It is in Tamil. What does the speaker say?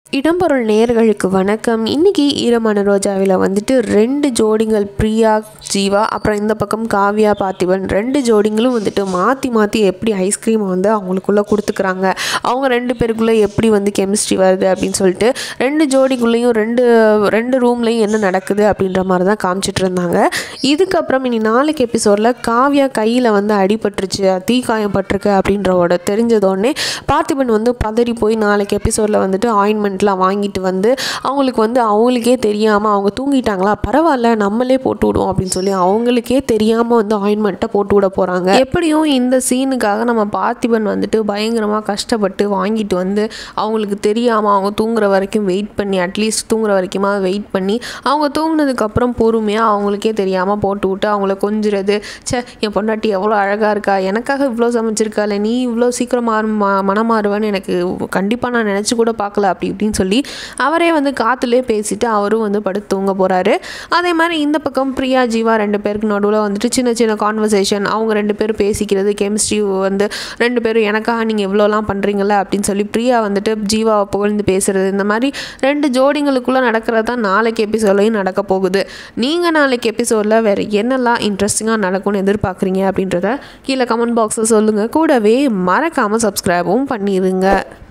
இடம்பொருள் நேயர்களுக்கு வணக்கம் இன்னைக்கு ஈரமான ரோஜாவில் வந்துட்டு ரெண்டு ஜோடிகள் பிரியா ஜீவா அப்புறம் இந்த பக்கம் காவ்யா பார்த்திபன் ரெண்டு ஜோடிங்களும் வந்துட்டு மாற்றி மாற்றி எப்படி ஐஸ்கிரீமை வந்து அவங்களுக்குள்ளே கொடுத்துக்கிறாங்க அவங்க ரெண்டு பேருக்குள்ளே எப்படி வந்து கெமிஸ்ட்ரி வருது அப்படின்னு சொல்லிட்டு ரெண்டு ஜோடிக்குள்ளேயும் ரெண்டு ரெண்டு ரூம்லேயும் என்ன நடக்குது அப்படின்ற மாதிரி தான் காமிச்சிட்டு இருந்தாங்க இதுக்கப்புறம் இனி நாளைக்கு எபிசோடில் காவ்யா கையில் வந்து அடிபட்டுருச்சு தீக்காயம் பட்டிருக்கு அப்படின்றவோட தெரிஞ்சதோடனே பார்த்திபன் வந்து பதறி போய் நாளைக்கு எபிசோடில் வந்துட்டு ஆயின்மெண்ட்லாம் வாங்கிட்டு வந்து அவங்களுக்கு வந்து அவங்களுக்கே தெரியாமல் அவங்க தூங்கிட்டாங்களா பரவாயில்ல நம்மளே போட்டு விடுவோம் அப்படின்னு சொல்லி அவங்களுக்கே தெரியாமல் வந்து ஆயின்மெண்ட்டை போட்டு விட போகிறாங்க எப்படியும் இந்த சீனுக்காக நம்ம பார்த்திபன் வந்துட்டு பயங்கரமாக கஷ்டப்பட்டு வாங்கிட்டு வந்து அவங்களுக்கு தெரியாமல் அவங்க தூங்குற வரைக்கும் வெயிட் பண்ணி அட்லீஸ்ட் தூங்குற வரைக்குமா வெயிட் பண்ணி அவங்க தூங்குனதுக்கப்புறம் பொறுமையாக அவங்களுக்கே தெரியாமல் போட்டு விட்டு அவங்கள கொஞ்சிறது ச்சே என் பொண்டாட்டி எவ்வளோ அழகாக இருக்கா எனக்காக இவ்வளோ சமைச்சிருக்கா இல்லை நீ இவ்வளோ சீக்கிரம் மாறு மா மனம் மாறுவேன்னு எனக்கு கண்டிப்பாக நான் நினச்சி கூட பார்க்கல அப்படி இப்படின்னு சொல்லி அவரே வந்து காற்றுலே பேசிட்டு அவரும் வந்து படுத்து தூங்க போகிறாரு அதே மாதிரி இந்த பக்கம் பிரியா ஜீவா ரெண்டு பேருக்கு நடுவில் வந்துட்டு சின்ன சின்ன கான்வர்சேஷன் அவங்க ரெண்டு பேரும் பேசிக்கிறது கெமிஸ்ட்ரி வந்து ரெண்டு பேரும் எனக்காக நீங்கள் இவ்வளோலாம் பண்ணுறீங்கள அப்படின்னு சொல்லி பிரியா வந்துட்டு ஜீவாவை புகழ்ந்து பேசுகிறது இந்த மாதிரி ரெண்டு ஜோடிங்களுக்குள்ளே நடக்கிறது தான் நாளைக்கு எபிசோட்லையும் நடக்க போகுது நீங்கள் நாளைக்கு எபிசோடில் வேறு என்னெல்லாம் இன்ட்ரெஸ்டிங்காக நடக்கும்னு எதிர்பார்க்குறீங்க அப்படின்றத கீழே கமெண்ட் பாக்ஸில் சொல்லுங்கள் கூடவே மறக்காமல் சப்ஸ்கிரைபும் பண்ணிடுங்க